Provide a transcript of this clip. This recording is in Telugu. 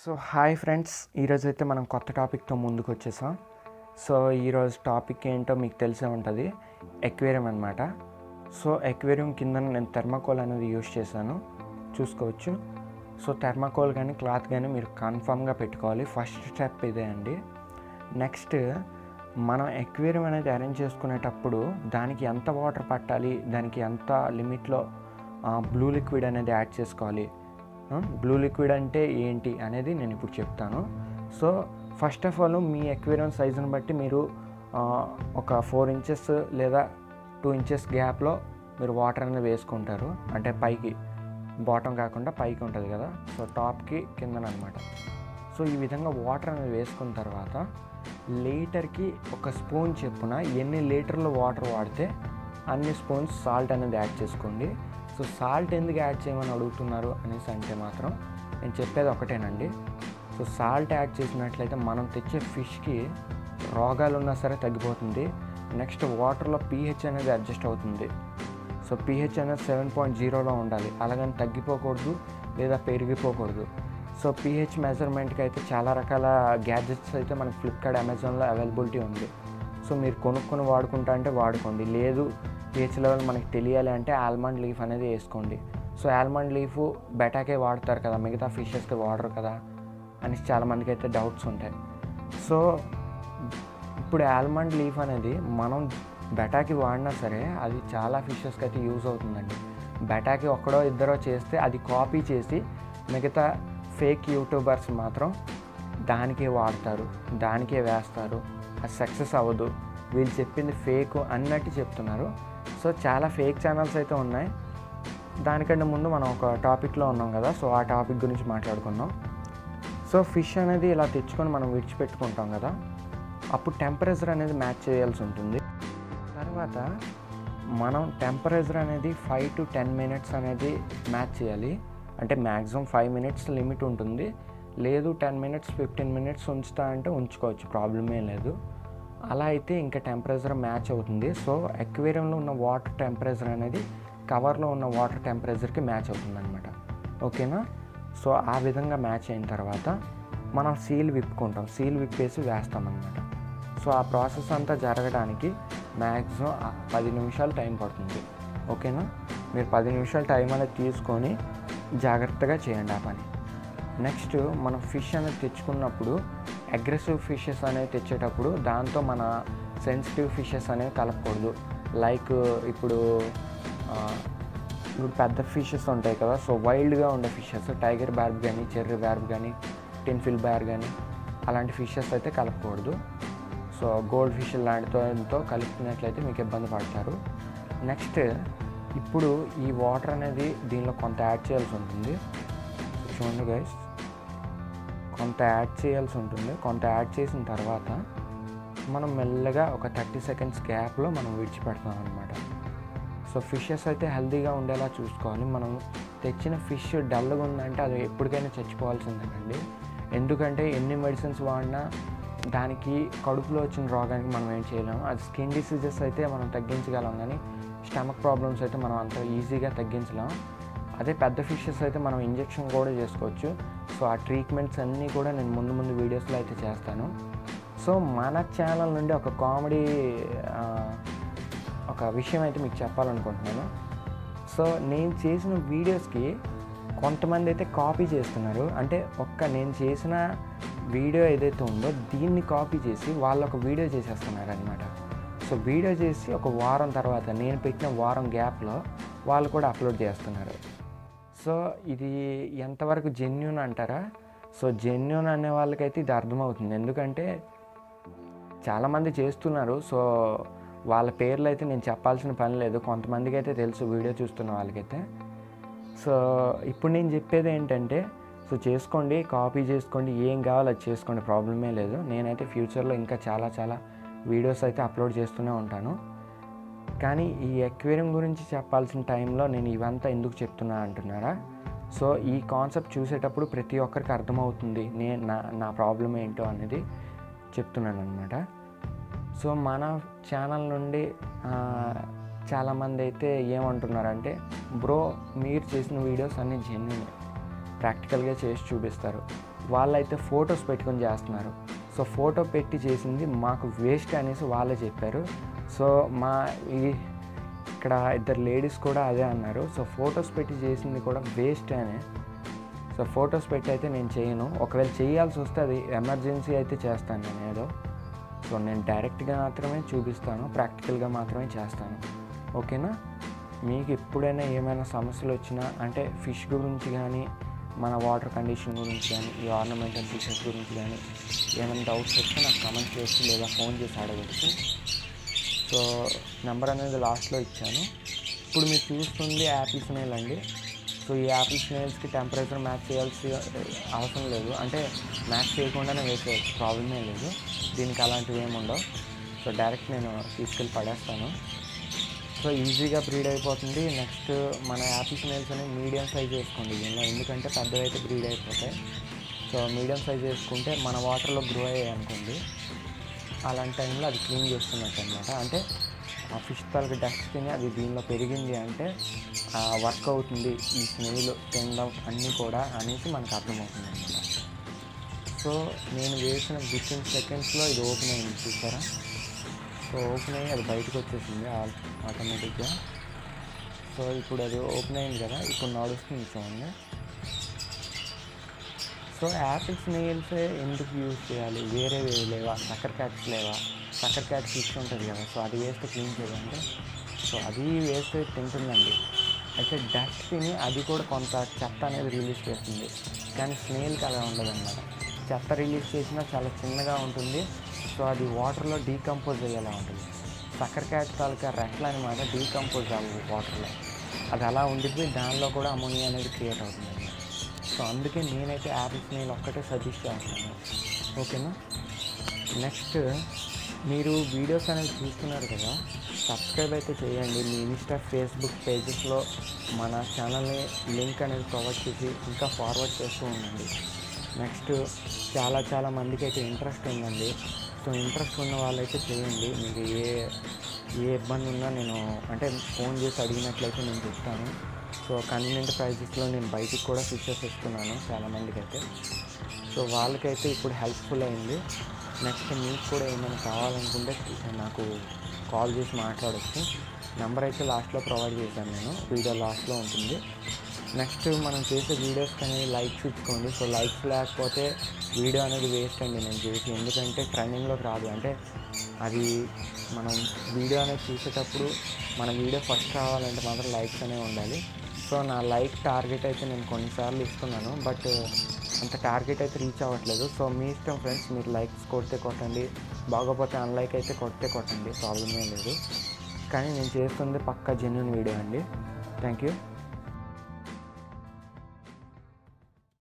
సో హాయ్ ఫ్రెండ్స్ ఈరోజు అయితే మనం కొత్త టాపిక్తో ముందుకు వచ్చేసాం సో ఈరోజు టాపిక్ ఏంటో మీకు తెలిసే ఉంటుంది ఎక్వేరియం అనమాట సో ఎక్వేరియం కింద నేను థెర్మాకోల్ అనేది యూస్ చేశాను చూసుకోవచ్చు సో థెర్మాకోల్ కానీ క్లాత్ కానీ మీరు కన్ఫామ్గా పెట్టుకోవాలి ఫస్ట్ స్టెప్ ఇదే అండి నెక్స్ట్ మనం ఎక్వేరియం అనేది అరేంజ్ చేసుకునేటప్పుడు దానికి ఎంత వాటర్ పట్టాలి దానికి ఎంత లిమిట్లో బ్లూ లిక్విడ్ అనేది యాడ్ చేసుకోవాలి బ్లూ లిక్విడ్ అంటే ఏంటి అనేది నేను ఇప్పుడు చెప్తాను సో ఫస్ట్ ఆఫ్ ఆల్ మీ ఎక్వేరియం సైజుని బట్టి మీరు ఆ, ఒక ఫోర్ ఇంచెస్ లేదా టూ ఇంచెస్ గ్యాప్లో మీరు వాటర్ అనేది వేసుకుంటారు అంటే పైకి బాటం కాకుండా పైకి ఉంటుంది కదా సో టాప్కి కిందనమాట సో ఈ విధంగా వాటర్ అనేది వేసుకున్న తర్వాత లీటర్కి ఒక స్పూన్ చెప్పున ఎన్ని లీటర్లు వాటర్ వాడితే అన్ని స్పూన్స్ సాల్ట్ అనేది యాడ్ చేసుకోండి సో సాల్ట్ ఎందుకు యాడ్ చేయమని అడుగుతున్నారు అనేసి అంటే మాత్రం నేను చెప్పేది ఒకటేనండి సో సాల్ట్ యాడ్ చేసినట్లయితే మనం తెచ్చే ఫిష్కి రోగాలు ఉన్నా సరే తగ్గిపోతుంది నెక్స్ట్ వాటర్లో పీహెచ్ అనేది అడ్జస్ట్ అవుతుంది సో పీహెచ్ అనేది సెవెన్ పాయింట్ జీరోలో ఉండాలి అలాగని తగ్గిపోకూడదు లేదా పెరిగిపోకూడదు సో పీహెచ్ మెజర్మెంట్కి అయితే చాలా రకాల గ్యాడ్జెట్స్ అయితే మనకి ఫ్లిప్కార్ట్ అమెజాన్లో అవైలబిలిటీ ఉంది సో మీరు కొనుక్కొని వాడుకుంటా అంటే వాడుకోండి లేదు పీహెచ్ లెవెల్ మనకి తెలియాలి అంటే ఆల్మండ్ లీఫ్ అనేది వేసుకోండి సో ఆల్మండ్ లీఫ్ బెటాకే వాడతారు కదా మిగతా ఫిషెస్కి వాడరు కదా అని చాలామందికి అయితే డౌట్స్ ఉంటాయి సో ఇప్పుడు ఆల్మండ్ లీఫ్ అనేది మనం బెటాకి వాడినా సరే అది చాలా ఫిషెస్కి అయితే యూజ్ అవుతుందండి బెటాకి ఒక్కడో ఇద్దరో చేస్తే అది కాపీ చేసి మిగతా ఫేక్ యూట్యూబర్స్ మాత్రం దానికే వాడతారు దానికే వేస్తారు అది సక్సెస్ అవ్వదు వీళ్ళు చెప్పింది ఫేక్ అన్నట్టు చెప్తున్నారు సో చాలా ఫేక్ ఛానల్స్ అయితే ఉన్నాయి దానికంటే ముందు మనం ఒక టాపిక్లో ఉన్నాం కదా సో ఆ టాపిక్ గురించి మాట్లాడుకుందాం సో ఫిష్ అనేది ఇలా తెచ్చుకొని మనం విడిచిపెట్టుకుంటాం కదా అప్పుడు టెంపరేచర్ అనేది మ్యాచ్ చేయాల్సి ఉంటుంది తర్వాత మనం టెంపరేచర్ అనేది ఫైవ్ టు టెన్ మినిట్స్ అనేది మ్యాచ్ చేయాలి అంటే మ్యాక్సిమం ఫైవ్ మినిట్స్ లిమిట్ ఉంటుంది లేదు టెన్ మినిట్స్ ఫిఫ్టీన్ మినిట్స్ ఉంచుతా అంటే ఉంచుకోవచ్చు ప్రాబ్లమే లేదు అలా అయితే ఇంకా టెంపరేచర్ మ్యాచ్ అవుతుంది సో ఎక్వేరియంలో ఉన్న వాటర్ టెంపరేచర్ అనేది కవర్లో ఉన్న వాటర్ టెంపరేచర్కి మ్యాచ్ అవుతుంది అనమాట ఓకేనా సో ఆ విధంగా మ్యాచ్ అయిన తర్వాత మనం సీల్ విప్పుకుంటాం సీల్ విప్పేసి వేస్తాం అనమాట సో ఆ ప్రాసెస్ అంతా జరగడానికి మ్యాక్సిమం పది నిమిషాలు టైం పడుతుంది ఓకేనా మీరు పది నిమిషాలు టైం అనేది తీసుకొని జాగ్రత్తగా చేయండి ఆ పని నెక్స్ట్ మనం ఫిష్ అనేది తెచ్చుకున్నప్పుడు అగ్రెసివ్ ఫిషెస్ అనేవి తెచ్చేటప్పుడు దాంతో మన సెన్సిటివ్ ఫిషెస్ అనేవి కలపకూడదు లైక్ ఇప్పుడు ఆ, ఇప్పుడు పెద్ద ఫిషెస్ ఉంటాయి కదా సో వైల్డ్గా ఉండే ఫిషెస్ టైగర్ బ్యార్బ్ కానీ చెర్రీ బ్యార్బ్ కానీ టిన్ఫిల్ బ్యార్ కానీ అలాంటి ఫిషెస్ అయితే కలపకూడదు సో గోల్డ్ ఫిష్ లాంటితో కలిపినట్లయితే మీకు ఇబ్బంది పడతారు నెక్స్ట్ ఇప్పుడు ఈ వాటర్ అనేది దీనిలో కొంత యాడ్ చేయాల్సి ఉంటుంది చూడండి గైస్ కొంత యాడ్ చేయాల్సి ఉంటుంది కొంత యాడ్ చేసిన తర్వాత మనం మెల్లగా ఒక థర్టీ సెకండ్స్ గ్యాప్లో మనం విడిచిపెడతాం అనమాట సో ఫిషెస్ అయితే హెల్తీగా ఉండేలా చూసుకోవాలి మనం తెచ్చిన ఫిష్ డల్గా ఉందంటే అది ఎప్పటికైనా చచ్చిపోవాల్సిందేనండి ఎందుకంటే ఎన్ని మెడిసిన్స్ వాడినా దానికి కడుపులో వచ్చిన రోగానికి మనం ఏం చేయలేము అది స్కిన్ డిసీజెస్ అయితే మనం తగ్గించగలం కానీ స్టమక్ ప్రాబ్లమ్స్ అయితే మనం అంత ఈజీగా తగ్గించలేం అదే పెద్ద ఫిషెస్ అయితే మనం ఇంజెక్షన్ కూడా చేసుకోవచ్చు సో ఆ ట్రీట్మెంట్స్ అన్నీ కూడా నేను ముందు ముందు వీడియోస్లో అయితే చేస్తాను సో మన ఛానల్ నుండి ఒక కామెడీ ఒక విషయం అయితే మీకు చెప్పాలనుకుంటున్నాను సో నేను చేసిన వీడియోస్కి కొంతమంది అయితే కాపీ చేస్తున్నారు అంటే ఒక్క నేను చేసిన వీడియో ఏదైతే ఉందో దీన్ని కాపీ చేసి వాళ్ళు ఒక వీడియో చేసేస్తున్నారు అనమాట సో వీడియో చేసి ఒక వారం తర్వాత నేను పెట్టిన వారం గ్యాప్లో వాళ్ళు కూడా అప్లోడ్ చేస్తున్నారు సో ఇది ఎంతవరకు జెన్యున్ అంటారా సో జెన్యున్ అనే వాళ్ళకైతే ఇది అర్థమవుతుంది ఎందుకంటే చాలామంది చేస్తున్నారు సో వాళ్ళ పేర్లు అయితే నేను చెప్పాల్సిన పని లేదు కొంతమందికి అయితే తెలుసు వీడియో చూస్తున్న వాళ్ళకైతే సో ఇప్పుడు నేను చెప్పేది ఏంటంటే సో చేసుకోండి కాపీ చేసుకోండి ఏం కావాలో అది చేసుకోండి ప్రాబ్లమే లేదు నేనైతే ఫ్యూచర్లో ఇంకా చాలా చాలా వీడియోస్ అయితే అప్లోడ్ చేస్తూనే ఉంటాను కానీ ఈ ఎక్వేరియం గురించి చెప్పాల్సిన టైంలో నేను ఇవంతా ఎందుకు చెప్తున్నా అంటున్నారా సో ఈ కాన్సెప్ట్ చూసేటప్పుడు ప్రతి ఒక్కరికి అర్థమవుతుంది నేను నా నా ప్రాబ్లం ఏంటో అనేది చెప్తున్నాను అనమాట సో మన ఛానల్ నుండి ఆ, చాలామంది అయితే ఏమంటున్నారంటే బ్రో మీరు చేసిన వీడియోస్ అన్నీ జెన్యున్ ప్రాక్టికల్గా చేసి చూపిస్తారు వాళ్ళైతే ఫొటోస్ పెట్టుకొని చేస్తున్నారు సో ఫోటో పెట్టి చేసింది మాకు వేస్ట్ అనేసి వాళ్ళే చెప్పారు సో మా ఈ ఇక్కడ ఇద్దరు లేడీస్ కూడా అదే అన్నారు సో ఫొటోస్ పెట్టి చేసింది కూడా వేస్ట్ అనే సో ఫొటోస్ పెట్టి అయితే నేను చేయను ఒకవేళ చేయాల్సి వస్తే అది ఎమర్జెన్సీ అయితే చేస్తాను నేను ఏదో సో నేను డైరెక్ట్గా మాత్రమే చూపిస్తాను ప్రాక్టికల్గా మాత్రమే చేస్తాను ఓకేనా మీకు ఎప్పుడైనా ఏమైనా సమస్యలు వచ్చినా అంటే ఫిష్ గురించి కానీ మన వాటర్ కండిషన్ గురించి కానీ ఈ ఆర్నమెంటల్ ఫిషెస్ గురించి కానీ ఏమైనా డౌట్స్ వస్తే నాకు కామెంట్ చేసి లేదా ఫోన్ చేసి అడగచ్చు సో నెంబర్ అనేది లాస్ట్లో ఇచ్చాను ఇప్పుడు మీరు చూస్తుంది యాపిల్ స్నేల్ అండి సో ఈ యాపిల్ స్నేల్స్కి టెంపరేచర్ మ్యాచ్ చేయాల్సి అవసరం లేదు అంటే మ్యాచ్ చేయకుండానే వేసేయచ్చు ప్రాబ్లమే లేదు దీనికి అలాంటివి ఏమి ఉండవు సో డైరెక్ట్ నేను తీసుకెళ్ళి పడేస్తాను సో ఈజీగా బ్రీడ్ అయిపోతుంది నెక్స్ట్ మన యాపిల్ స్నేల్స్ అనేవి మీడియం సైజ్ వేసుకోండి దీనిలో ఎందుకంటే పెద్దవి అయితే బ్రీడ్ అయిపోతాయి సో మీడియం సైజ్ వేసుకుంటే మన వాటర్లో గ్రో అయ్యాయి అనుకోండి అలాంటి టైంలో అది క్లీన్ చేస్తున్నట్టు అనమాట అంటే ఆ ఫిష్ తాలూకు డస్ట్ తిని అది దీనిలో పెరిగింది అంటే వర్క్ అవుతుంది ఈ స్మెల్ తినడం అన్నీ కూడా అనేసి మనకు అర్థమవుతుంది అనమాట సో నేను వేసిన వితిన్ సెకండ్స్లో ఇది ఓపెన్ అయింది చూసారా సో ఓపెన్ అయ్యి అది బయటకు వచ్చేసింది ఆటోమేటిక్గా సో ఇప్పుడు అది ఓపెన్ అయింది కదా ఇప్పుడు నడుస్తుంది చూడండి సో యాపిల్స్ నెయిల్సే ఎందుకు యూజ్ చేయాలి వేరే వేరే లేవా సక్కర్ క్యాట్స్ లేవా సక్కర్ క్యాట్ ఫిష్ ఉంటుంది కదా సో అది వేస్తే క్లీన్ చేయాలంటే సో అది వేస్తే తింటుందండి అయితే డస్ట్ తిని అది కూడా కొంత చెత్త అనేది రిలీజ్ చేస్తుంది కానీ స్నేల్కి అలా ఉండదన్నమాట చెత్త రిలీజ్ చేసినా చాలా చిన్నగా ఉంటుంది సో అది వాటర్లో డీకంపోజ్ అయ్యేలా ఉంటుంది సక్కర్ క్యాట్ తాలూకా రెట్లు అనమాట డీకంపోజ్ అవ్వవు వాటర్లో అది అలా ఉండిపోయి దానిలో కూడా అమోనియా అనేది క్రియేట్ అవుతుంది అన్నమాట సో అందుకే నేనైతే యాపిల్స్ నేను ఒక్కటే సజెస్ట్ చేస్తాను ఓకేనా నెక్స్ట్ మీరు వీడియోస్ అనేది చూస్తున్నారు కదా సబ్స్క్రైబ్ అయితే చేయండి మీ ఇన్స్టా ఫేస్బుక్ పేజెస్లో మన ఛానల్ని లింక్ అనేది ప్రొవైడ్ చేసి ఇంకా ఫార్వర్డ్ చేస్తూ ఉండండి నెక్స్ట్ చాలా చాలా మందికి అయితే ఇంట్రెస్ట్ ఉందండి సో ఇంట్రెస్ట్ ఉన్న వాళ్ళైతే చేయండి మీకు ఏ ఏ ఇబ్బంది ఉన్నా నేను అంటే ఫోన్ చేసి అడిగినట్లయితే నేను చెప్తాను సో కన్వీనియంట్ ప్రైజెస్లో నేను బయటికి కూడా ఫిషెస్ ఇస్తున్నాను చాలామందికి అయితే సో వాళ్ళకైతే ఇప్పుడు హెల్ప్ఫుల్ అయింది నెక్స్ట్ మీకు కూడా ఏమైనా కావాలనుకుంటే నాకు కాల్ చేసి మాట్లాడచ్చు నెంబర్ అయితే లాస్ట్లో ప్రొవైడ్ చేశాను నేను వీడియో లాస్ట్లో ఉంటుంది నెక్స్ట్ మనం చేసే వీడియోస్ కానీ లైక్స్ ఇచ్చుకోండి సో లైక్స్ లేకపోతే వీడియో అనేది వేస్ట్ అండి నేను చేసి ఎందుకంటే ట్రెండింగ్లోకి రాదు అంటే అది మనం వీడియో అనేది చూసేటప్పుడు మన వీడియో ఫస్ట్ రావాలంటే మాత్రం లైక్స్ అనేవి ఉండాలి సో నా లైక్ టార్గెట్ అయితే నేను కొన్నిసార్లు ఇస్తున్నాను బట్ అంత టార్గెట్ అయితే రీచ్ అవ్వట్లేదు సో మీ ఇష్టం ఫ్రెండ్స్ మీరు లైక్స్ కొడితే కొట్టండి బాగోపోతే అన్లైక్ అయితే కొడితే కొట్టండి ప్రాబ్లం ఏం లేదు కానీ నేను చేస్తుంది పక్కా జెన్యున్ వీడియో అండి థ్యాంక్ యూ